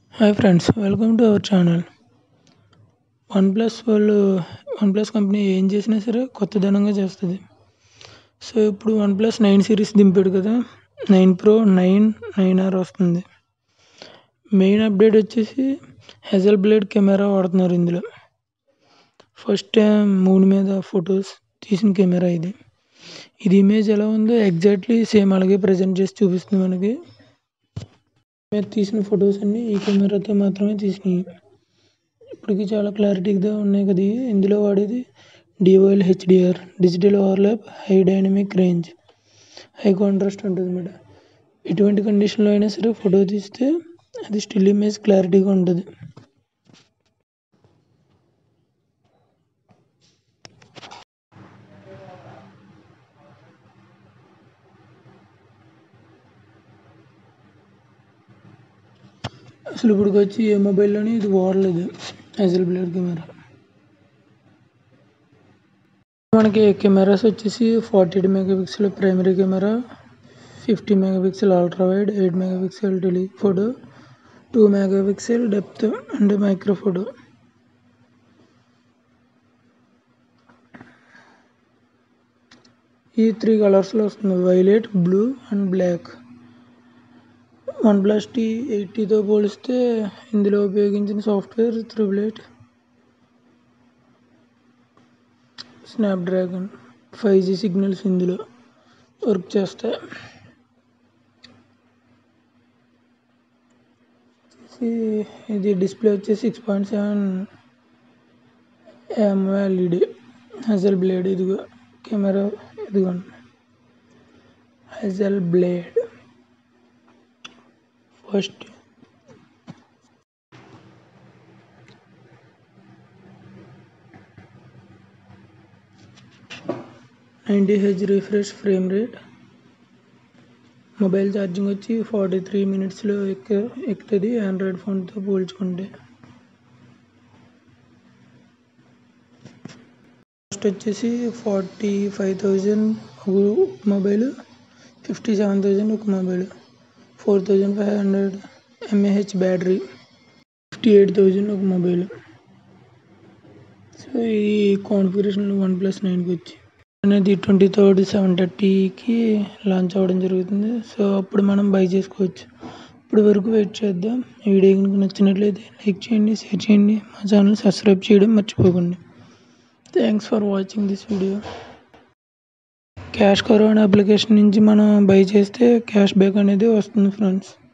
Hi friends welcome to our channel OnePlus వాళ్ళు OnePlus company ఏం చేసినా సరే కొత్తదనంగా చేస్తుంది సో ఇప్పుడు వన్ప్లస్ నైన్ సిరీస్ దింపాడు కదా nine pro nine nine R వస్తుంది మెయిన్ అప్డేట్ వచ్చేసి హెజల్ బ్లేడ్ కెమెరా వాడుతున్నారు ఇందులో ఫస్ట్ టైం మూన్ మీద ఫొటోస్ తీసిన కెమెరా ఇది ఇది ఇమేజ్ ఎలా ఉందో ఎగ్జాక్ట్లీ సేమ్ అలాగే ప్రజెంట్ చేసి చూపిస్తుంది మనకి మీద తీసిన ఫొటోస్ అన్నీ ఈ కెమెరాతో మాత్రమే తీసినాయి ఇప్పటికి చాలా క్లారిటీగా ఉన్నాయి కదా ఇవి. ఇందులో వాడేది DOL HDR digital overlap high dynamic range high contrast ఉంటుంది అన్నమాట ఎటువంటి కండిషన్లో అయినా సరే ఫోటో తీస్తే అది స్టిల్ ఇమేజ్ క్లారిటీగా ఉంటుంది అసలు ఇప్పుడు వచ్చి ఏ మొబైల్లోని ఇది వాడలేదు హెజల్ బ్లేడ్ కెమెరా మనకి కెమెరాస్ వచ్చేసి forty eight megapixel primary camera fifty megapixel ultra wide eight megapixel telephoto two megapixel depth and micro photo ఈ త్రీ కలర్స్లో వస్తుంది violet blue and black OnePlus T ఎయిటీతో పోలిస్తే ఇందులో ఉపయోగించిన software triple eight Snapdragon five G signals ఇందులో work చేస్తాయి ఇది డిస్ప్లే వచ్చి six point seven MLED Hasselblad ఇదిగో కెమెరా ఇదిగోండి hazel Hasselblad first ninety H refresh frame rate mobile charging వచ్చి ఫార్టీ త్రీ మినిట్స్లో ఎక్క ఎక్కుతుంది ఆండ్రాయిడ్ ఫోన్తో పోల్చుకుంటే కాస్ట్ వచ్చేసి ఫార్టీ ఫైవ్ థౌజండ్ ఒక మొబైల్ ఫిఫ్టీ సెవెన్ థౌజండ్ ఒక mobile four thousand five hundred mAh battery fifty eight thousand ఒక మొబైల్ సో ఈ కాన్ఫిగరేషన్ వన్ ప్లస్ నైన్కి వచ్చి అనేది ట్వంటీ థర్డ్ సెవెన్ థర్టీకి లాంచ్ అవ్వడం జరుగుతుంది సో అప్పుడు మనం బై చేసుకోవచ్చు ఇప్పుడు వరకు వెయిట్ చేద్దాం ఈ వీడియో కనుక నచ్చినట్లయితే లైక్ చేయండి షేర్ చేయండి మా ఛానల్ సబ్స్క్రైబ్ చేయడం మర్చిపోకండి thanks for watching this video CashKaro అనే అప్లికేషన్ నుంచి మనం బై చేస్తే క్యాష్ బ్యాక్ అనేది వస్తుంది ఫ్రెండ్స్